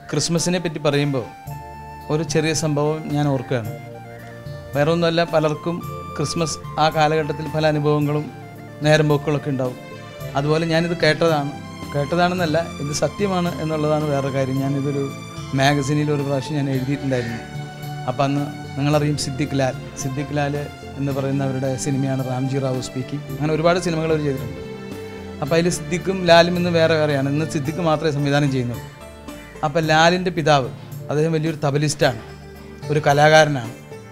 ക്രിസ്മസിനെ പറ്റി പറയുമ്പോൾ ഒരു ചെറിയ സംഭവം ഞാൻ ഓർക്കുകയാണ് വേറെ ഒന്നുമല്ല പലർക്കും ക്രിസ്മസ് ആ കാലഘട്ടത്തിൽ പല അനുഭവങ്ങളും നേരം പോക്കുകളൊക്കെ ഉണ്ടാവും അതുപോലെ ഞാനിത് കേട്ടതാണ് കേട്ടതാണെന്നല്ല ഇത് സത്യമാണ് എന്നുള്ളതാണ് വേറെ കാര്യം ഞാനിതൊരു മാഗസിനിൽ ഒരു പ്രാവശ്യം ഞാൻ എഴുതിയിട്ടുണ്ടായിരുന്നു അപ്പം അന്ന് നിങ്ങളറിയും സിദ്ദിഖ് ലാൽ സിദ്ദിഖ് ലാൽ എന്ന് പറയുന്നവരുടെ സിനിമയാണ് റാംജി റാവു സ്പീക്കിംഗ് അങ്ങനെ ഒരുപാട് സിനിമകൾ അവർ ചെയ്തിട്ടുണ്ട് അപ്പോൾ അതിൽ സിദ്ദിഖും ലാലും ഇന്ന് വേറെ വേറെയാണ് ഇന്ന് സിദ്ദിഖ് മാത്രമേ സംവിധാനം ചെയ്യുന്നുള്ളൂ അപ്പം ലാലിൻ്റെ പിതാവ് അദ്ദേഹം വലിയൊരു തബലിസ്റ്റാണ് ഒരു കലാകാരനാണ്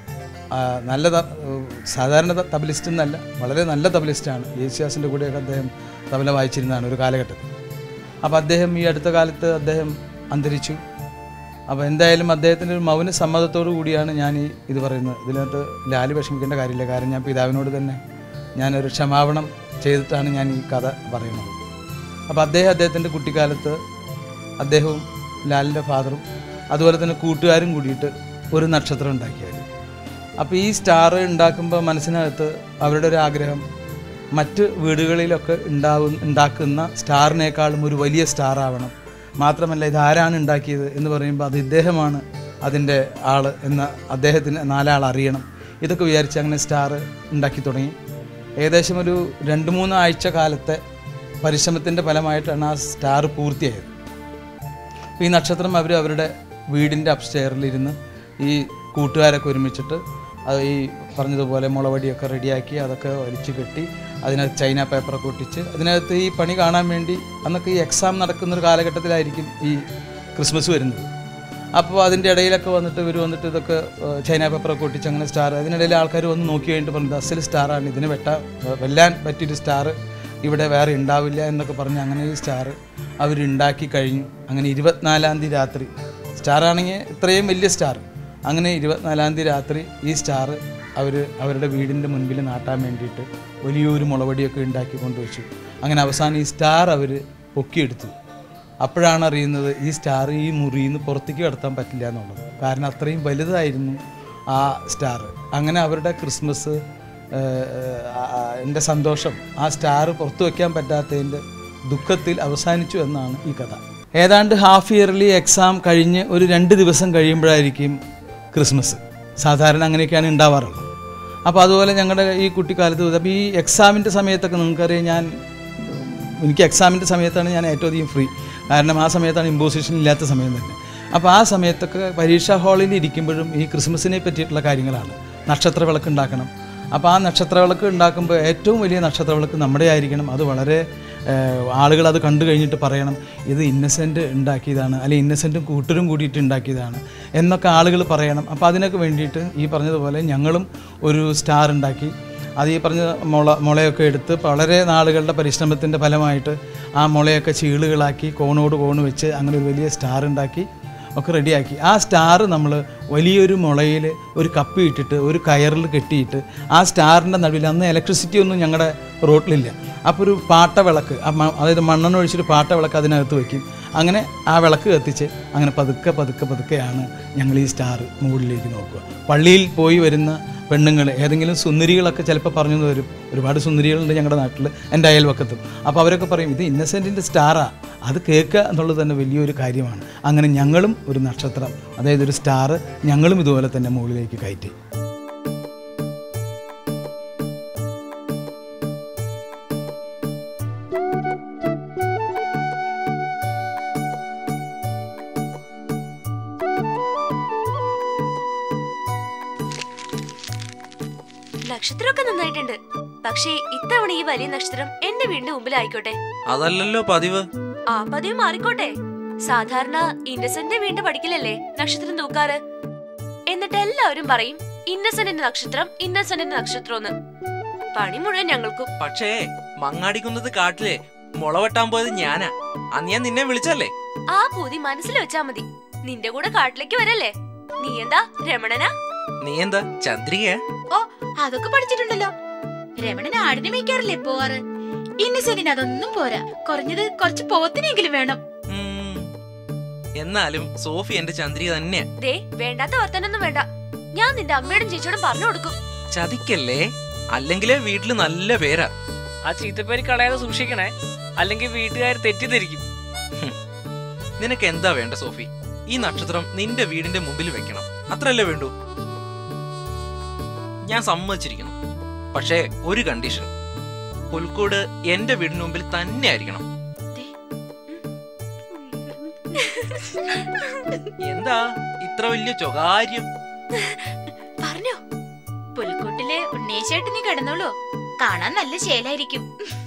ആ, നല്ല ത- സാധാരണ ത- തബലിസ്റ്റ് എന്നല്ല വളരെ നല്ല തബലിസ്റ്റാണ് യേശുദാസിൻ്റെ കൂടെയൊക്കെ അദ്ദേഹം തബല വായിച്ചിരുന്നതാണ് ഒരു കാലഘട്ടത്തിൽ അപ്പോൾ അദ്ദേഹം ഈ അടുത്ത കാലത്ത് അദ്ദേഹം അന്തരിച്ചു അപ്പോൾ എന്തായാലും അദ്ദേഹത്തിൻ്റെ ഒരു മൗന സമ്മതത്തോടു കൂടിയാണ് ഞാൻ ഈ ഇത് പറയുന്നത് ഇതിനകത്ത് ലാല് വിഷമിക്കേണ്ട കാര്യമില്ല കാരണം ഞാൻ പിതാവിനോട് തന്നെ ഞാനൊരു ക്ഷമാപണം ചെയ്തിട്ടാണ് ഞാൻ ഈ കഥ പറയുന്നത് അപ്പോൾ അദ്ദേഹം അദ്ദേഹത്തിൻ്റെ കുട്ടിക്കാലത്ത് അദ്ദേഹവും ലാലിൻ്റെ ഫാദറും അതുപോലെ തന്നെ കൂട്ടുകാരും കൂടിയിട്ട് ഒരു നക്ഷത്രം ഉണ്ടാക്കിയായിരുന്നു അപ്പോൾ ഈ സ്റ്റാർ ഉണ്ടാക്കുമ്പോൾ മനസ്സിനകത്ത് അവരുടെ ഒരു ആഗ്രഹം മറ്റ് വീടുകളിലൊക്കെ ഉണ്ടാവും ഉണ്ടാക്കുന്ന സ്റ്റാറിനേക്കാളും ഒരു വലിയ സ്റ്റാർ ആവണം മാത്രമല്ല ഇതാരാണ് ഉണ്ടാക്കിയത് എന്ന് പറയുമ്പോൾ അത് ഇദ്ദേഹമാണ് അതിൻ്റെ ആൾ എന്ന് അദ്ദേഹത്തിന് നാലാൾ അറിയണം ഇതൊക്കെ വിചാരിച്ച് അങ്ങനെ സ്റ്റാർ ഉണ്ടാക്കി തുടങ്ങി ഏകദേശം ഒരു രണ്ട് മൂന്ന് ആഴ്ച കാലത്തെ പരിശ്രമത്തിൻ്റെ ഫലമായിട്ടാണ് ആ സ്റ്റാർ പൂർത്തിയായത് അപ്പോൾ ഈ നക്ഷത്രം അവർ അവരുടെ വീടിൻ്റെ അപ്സ്റ്റെയറിലിരുന്ന് ഈ കൂട്ടുകാരൊക്കെ ഒരുമിച്ചിട്ട് അത് ഈ പറഞ്ഞതുപോലെ മുളവടിയൊക്കെ റെഡിയാക്കി അതൊക്കെ വലിച്ചു കെട്ടി അതിനകത്ത് ചൈന പേപ്പറൊക്കെ ഒട്ടിച്ച് അതിനകത്ത് ഈ പണി കാണാൻ വേണ്ടി അന്നൊക്കെ ഈ എക്സാം നടക്കുന്ന ഒരു കാലഘട്ടത്തിലായിരിക്കും ഈ ക്രിസ്മസ് വരുന്നത് അപ്പോൾ അതിൻ്റെ ഇടയിലൊക്കെ വന്നിട്ട് ഇവർ വന്നിട്ട് ഇതൊക്കെ ഏഹ്, ചൈന പേപ്പറൊക്കെ ഒട്ടിച്ച് അങ്ങനെ സ്റ്റാർ അതിനിടയിൽ ആൾക്കാർ വന്ന് നോക്കി കഴിഞ്ഞിട്ട് പറഞ്ഞത് അസൽ സ്റ്റാറാണ് ഇതിന് വെട്ട വെല്ലാൻ പറ്റിയൊരു സ്റ്റാർ ഇവിടെ വേറെ ഉണ്ടാവില്ല എന്നൊക്കെ പറഞ്ഞ് അങ്ങനെ ഈ സ്റ്റാർ അവരുണ്ടാക്കി കഴിഞ്ഞു അങ്ങനെ ഇരുപത്തിനാലാം തീയതി രാത്രി സ്റ്റാർ ആണെങ്കിൽ ഇത്രയും വലിയ സ്റ്റാർ അങ്ങനെ ഇരുപത്തിനാലാം തീയതി രാത്രി ഈ സ്റ്റാർ അവർ അവരുടെ വീടിൻ്റെ മുൻപിൽ നാട്ടാൻ വേണ്ടിയിട്ട് വലിയൊരു മുളവടിയൊക്കെ ഉണ്ടാക്കി കൊണ്ടുവച്ചു അങ്ങനെ അവസാനം ഈ സ്റ്റാർ അവർ പൊക്കിയെടുത്തു അപ്പോഴാണ് അറിയുന്നത് ഈ സ്റ്റാർ ഈ മുറിയിൽ നിന്ന് പുറത്തേക്ക് കടത്താൻ പറ്റില്ല എന്നുള്ളത് കാരണം അത്രയും വലുതായിരുന്നു ആ സ്റ്റാർ അങ്ങനെ അവരുടെ ക്രിസ്മസ് എൻ്റെ സന്തോഷം ആ സ്റ്റാർ പുറത്തു വയ്ക്കാൻ പറ്റാത്തതിൻ്റെ ദുഃഖത്തിൽ അവസാനിച്ചു എന്നാണ് ഈ കഥ ഏതാണ്ട് ഹാഫ് ഇയർലി എക്സാം കഴിഞ്ഞ് ഒരു രണ്ട് ദിവസം കഴിയുമ്പോഴായിരിക്കും ക്രിസ്മസ് സാധാരണ അങ്ങനെയൊക്കെയാണ് ഉണ്ടാവാറുള്ളത് അപ്പോൾ അതുപോലെ ഞങ്ങളുടെ ഈ കുട്ടിക്കാലത്ത് അപ്പോൾ ഈ എക്സാമിൻ്റെ സമയത്തൊക്കെ നിങ്ങൾക്കറിയാം ഞാൻ എനിക്ക് എക്സാമിൻ്റെ സമയത്താണ് ഞാൻ ഏറ്റവും അധികം ഫ്രീ കാരണം ആ സമയത്താണ് ഇമ്പോസിഷൻ ഇല്ലാത്ത സമയം തന്നെ അപ്പോൾ ആ സമയത്തൊക്കെ പരീക്ഷാ ഹാളിൽ ഇരിക്കുമ്പോഴും ഈ ക്രിസ്മസിനെ പറ്റിയിട്ടുള്ള കാര്യങ്ങളാണ് നക്ഷത്ര വിളക്ക് ഉണ്ടാക്കണം അപ്പോൾ ആ നക്ഷത്ര വിളക്ക് ഉണ്ടാക്കുമ്പോൾ ഏറ്റവും വലിയ നക്ഷത്ര വിളക്ക് നമ്മുടെ ആയിരിക്കണം അത് വളരെ ഏഹ്, ആളുകൾ അത് കണ്ടു കഴിഞ്ഞിട്ട് പറയണം ഇത് ഇന്നസെൻ്റ് ഉണ്ടാക്കിയതാണ് അല്ലെങ്കിൽ ഇന്നസെൻറ്റും കൂട്ടരും കൂടിയിട്ട് ഉണ്ടാക്കിയതാണ് എന്നൊക്കെ ആളുകൾ പറയണം അപ്പോൾ അതിനൊക്കെ വേണ്ടിയിട്ട് ഈ പറഞ്ഞതുപോലെ ഞങ്ങളും ഒരു സ്റ്റാർ ഉണ്ടാക്കി അത് ഈ പറഞ്ഞ മുള മുളയൊക്കെ എടുത്ത് വളരെ നാളുകളുടെ പരിശ്രമത്തിൻ്റെ ഫലമായിട്ട് ആ മുളയൊക്കെ ചീളുകളാക്കി കോണോട് കോണ് വെച്ച് അങ്ങനെ ഒരു വലിയ സ്റ്റാർ ഉണ്ടാക്കി ഒക്കെ റെഡിയാക്കി ആ സ്റ്റാർ നമ്മൾ വലിയൊരു മുളയിൽ ഒരു കപ്പി ഇട്ടിട്ട് ഒരു കയറിൽ കെട്ടിയിട്ട് ആ സ്റ്റാറിൻ്റെ നടുവിൽ അന്ന് ഇലക്ട്രിസിറ്റി ഒന്നും ഞങ്ങളുടെ റോട്ടിലില്ല അപ്പോൾ ഒരു പാട്ട വിളക്ക് ആ മ- അതായത് മണ്ണെണ്ണ ഒഴിച്ചിട്ട് പാട്ട വിളക്ക് അതിനകത്ത് വയ്ക്കും അങ്ങനെ ആ വിളക്ക് കത്തിച്ച് അങ്ങനെ പതുക്കെ പതുക്കെ പതുക്കെയാണ് ഞങ്ങൾ ഈ സ്റ്റാർ മുകളിലേക്ക് നോക്കുക പള്ളിയിൽ പോയി വരുന്ന പെണ്ണുങ്ങൾ ഏതെങ്കിലും സുന്ദരികളൊക്കെ ചിലപ്പോൾ പറഞ്ഞു എന്ന് വരും ഒരുപാട് സുന്ദരികളുണ്ട് ഞങ്ങളുടെ നാട്ടിൽ എൻ്റെ അയൽവക്കത്തും അപ്പോൾ അവരൊക്കെ പറയും ഇത് ഇന്നസെൻറ്റിൻ്റെ സ്റ്റാറാ അത് കേൾക്കുക എന്നുള്ളത് തന്നെ വലിയൊരു കാര്യമാണ് അങ്ങനെ ഞങ്ങളും ഒരു നക്ഷത്രം അതായത് ഒരു സ്റ്റാർ ഞങ്ങളും ഇതുപോലെ തന്നെ മുകളിലേക്ക് കയറ്റി നക്ഷത്രമൊക്കെ നന്നായിട്ടുണ്ട് പക്ഷേ ഇത്തവണ ഈ വലിയ നക്ഷത്രം എന്റെ വീടിന്റെ മുമ്പിലായിക്കോട്ടെ അതല്ലല്ലോ പതിവ് ആ പതിവ് മാറിക്കോട്ടെ സാധാരണ ഇന്നസെന്റ് വീണ്ടും പഠിക്കില്ലല്ലേ നക്ഷത്രം തൂക്കാറ് എന്നിട്ട് എല്ലാവരും പറയും ഇന്നസെന്റിന്റെ നക്ഷത്രം ഇന്നസെന്റിന്റെ നക്ഷത്രം എന്ന് പണി മുഴുവൻ ഞങ്ങൾക്കും പക്ഷേ മങ്ങാടിക്കുന്നത് കാട്ടിലെ മുള വെട്ടാൻ പോയത് ഞാനാ അന്ന് ഞാൻ നിന്നെ വിളിച്ചല്ലേ ആ പൂതി മനസ്സിൽ വെച്ചാ മതി നിന്റെ കൂടെ കാട്ടിലേക്ക് വരല്ലേ നീ എന്താ രമണനാ നീ എന്താ ചന്ദ്രികയാ ഓ അതൊക്കെ പഠിച്ചിട്ടുണ്ടല്ലോ രമണൻ ആടിനെ മേയ്ക്കാറില്ലേ പോവാറ് ഇന്നസെന്റിന് അതൊന്നും പോരാ കുറഞ്ഞത് കുറച്ച് പോത്തിനെങ്കിലും വേണം ഉം. എന്നാലും സോഫി എന്റെ ചന്ദ്രിക തന്നെയാ ദേ വേണ്ടാത്ത വർത്തനൊന്നും വേണ്ട ഞാൻ നിന്റെ അമ്മയോടും ചേച്ചിയോടും പറഞ്ഞു കൊടുക്കും ചതിക്കല്ലേ അല്ലെങ്കിലേ വീട്ടില് നല്ല പേരാ ആ ചീത്തപ്പേര് കളയാതെ സൂക്ഷിക്കണേ അല്ലെങ്കിൽ വീട്ടുകാർ തെറ്റിദ്ധരിക്കും നിനക്ക് എന്താ വേണ്ട സോഫി ഈ നക്ഷത്രം നിന്റെ വീടിന്റെ മുമ്പിൽ വെക്കണം അത്രയല്ലേ വേണ്ടൂ ഞാൻ സമ്മതിച്ചിരിക്കുന്നു പക്ഷേ ഒരു കണ്ടീഷൻ പുൽക്കൂട് എന്റെ വീടിന് മുമ്പിൽ തന്നെ ആയിരിക്കണം എന്താ ഇത്ര വലിയ സ്വകാര്യം പറഞ്ഞോ പുൽക്കൂട്ടിലെ ഉണ്ണേശായിട്ട് നീ കിടന്നോളൂ കാണാൻ നല്ല ശേലായിരിക്കും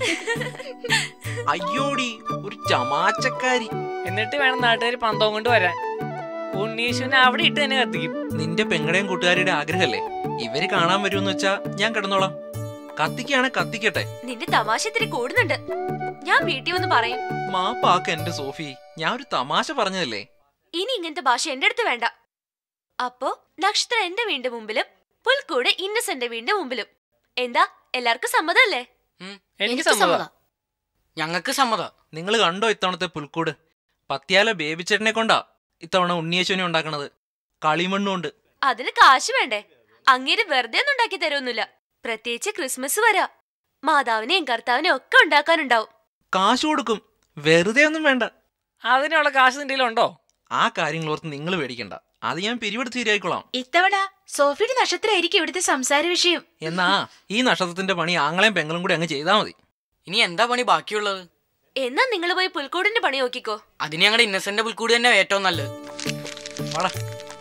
അയ്യോടി ഒരു ചമാച്ചക്കാരി എന്നിട്ട് വേണം നാട്ടുകാർ പന്തവും കൊണ്ട് വരാൻ ഉണ്ണീശുവിനെ അവിടെ ഇട്ട് തന്നെ കത്തിക്കും നിന്റെ പെങ്ങടേം കൂട്ടുകാരിയുടെ ആഗ്രഹല്ലേ ഇവര് കാണാൻ വരുമെന്ന് വെച്ചാ ഞാൻ കിടന്നോളാം കത്തിക്കാണ് കത്തിക്കട്ടെ നിന്റെ തമാശ ഇത്തിരി കൂടുന്നുണ്ട് ഞാൻ വീട്ടിൽ വന്ന് പറയും മാപ്പാക്ക എന്റെ സോഫി ഞാൻ ഒരു തമാശ പറഞ്ഞതല്ലേ ഇനി ഇങ്ങനത്തെ ഭാഷ എന്റെ അടുത്ത് വേണ്ട അപ്പോ നക്ഷത്രം എന്റെ വീടിന്റെ മുമ്പിലും പുൽക്കൂട് ഇന്നസെന്റെ വീടിന്റെ മുമ്പിലും എന്താ എല്ലാവർക്കും സമ്മതമല്ലേ എനിക്ക് സമ്മതം ഞങ്ങൾക്ക് സമ്മതം നിങ്ങൾ കണ്ടോ ഇത്തവണത്തെ പുൽക്കൂട് പത്യാല ബേബിച്ചേട്ടനെ കൊണ്ടാ ഇത്തവണ ഉണ്ണിയേശുവിനെ ഉണ്ടാക്കണത് കളിമണ്ണുകൊണ്ട് അതിന് കാശ് വേണ്ടേ അങ്ങേര് വെറുതെ ഒന്നും ഉണ്ടാക്കി തരുമൊന്നുമില്ല പ്രത്യേകിച്ച് ക്രിസ്മസ് വരാ മാതാവിനെയും കർത്താവിനെയും ഒക്കെ ഉണ്ടാക്കാനുണ്ടാവും കാശ് കൊടുക്കും വെറുതെ ഒന്നും വേണ്ട അതിനുള്ള കാശ് നിന്റെ ഉണ്ടോ ആ കാര്യങ്ങൾ ഓർത്ത് നിങ്ങൾ പേടിക്കണ്ട അത് ഞാൻ പിരിവെടുത്ത് ശരിയായിക്കൊള്ളാം ഇത്തവണ സോഫിയുടെ നക്ഷത്രമായിരിക്കും ഇവിടുത്തെ സംസാര വിഷയം എന്നാ ഈ നക്ഷത്രത്തിന്റെ പണി ആങ്ങളെയും പെങ്ങളും കൂടി അങ്ങ് ചെയ്താൽ മതി ഇനി എന്താ പണി ബാക്കിയുള്ളത് എന്നാ നിങ്ങൾ പോയി പുൽക്കൂടിന്റെ പണി നോക്കിക്കോ അതിന് ഞങ്ങളുടെ ഇന്നസെന്റ് പുൽക്കൂടി തന്നെ ഏറ്റവും നല്ലത് വാടാ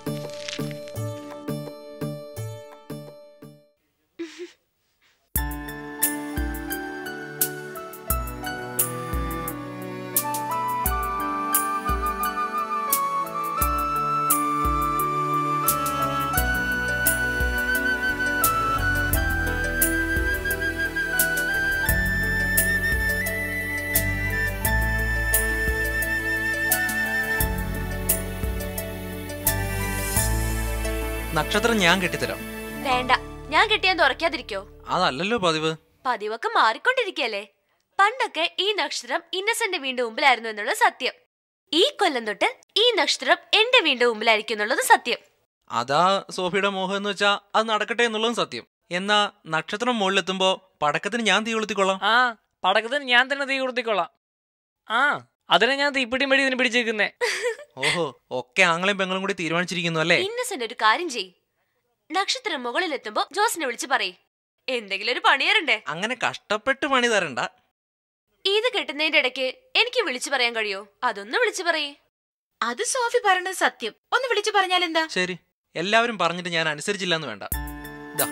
നക്ഷത്രം ഞാൻ കെട്ടിത്തരാം വേണ്ട ഞാൻ കിട്ടിയാൻ തുറക്കാതിരിക്കോ അതല്ലല്ലോ പതിവ് പതിവൊക്കെ മാറിക്കൊണ്ടിരിക്കല്ലേ പണ്ടൊക്കെ ഈ നക്ഷത്രം ഇന്നസെന്റ് വീണ്ടും മുമ്പിലായിരുന്നു എന്നുള്ളത് സത്യം ഈ കൊല്ലം തൊട്ട് ഈ നക്ഷത്രം എന്റെ വീണ്ടും മുമ്പിലായിരിക്കും എന്നുള്ളത് സത്യം അതാ സോഫിയുടെ മോഹം എന്ന് വെച്ചാ അത് നടക്കട്ടെ എന്നുള്ളതും സത്യം എന്നാ നക്ഷത്രം മുകളിലെത്തുമ്പോ പടക്കത്തിന് ഞാൻ തീ കൊളുത്തിക്കൊള്ളാം ആ പടക്കത്തിന് ഞാൻ തന്നെ തീ കൊടുത്തിക്കൊള്ളാം ആ അതിനെ ഞാൻ തീപ്പിടിയും വഴി ഇതിന് പിടിച്ചേക്കുന്നേ ഓഹോ ഒക്കെ ആങ്ങളെയും പെങ്ങളും കൂടി തീരുമാനിച്ചിരിക്കുന്നു അല്ലേ ഇന്നസെന്റ് ഒരു കാര്യം ചെയ് നക്ഷത്രം മുകളിലെത്തുമ്പോ ജോസിനെ വിളിച്ച് പറയ് എന്തെങ്കിലും ഒരു പണിയേറണ്ടേ അങ്ങനെ കഷ്ടപ്പെട്ട് പണി തരണ്ട ഇത് കെട്ടുന്നതിന്റെ ഇടയ്ക്ക് എനിക്ക് വിളിച്ചു പറയാൻ കഴിയോ അതൊന്ന് വിളിച്ചു പറയേ അത് സോഫി പറഞ്ഞത് സത്യം ഒന്ന് വിളിച്ചു പറഞ്ഞാൽ എന്താ ശരി എല്ലാവരും പറഞ്ഞിട്ട് ഞാൻ അനുസരിച്ചില്ല എന്ന് വേണ്ട ഇതാ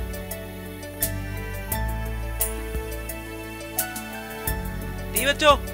തീ വെച്ചോ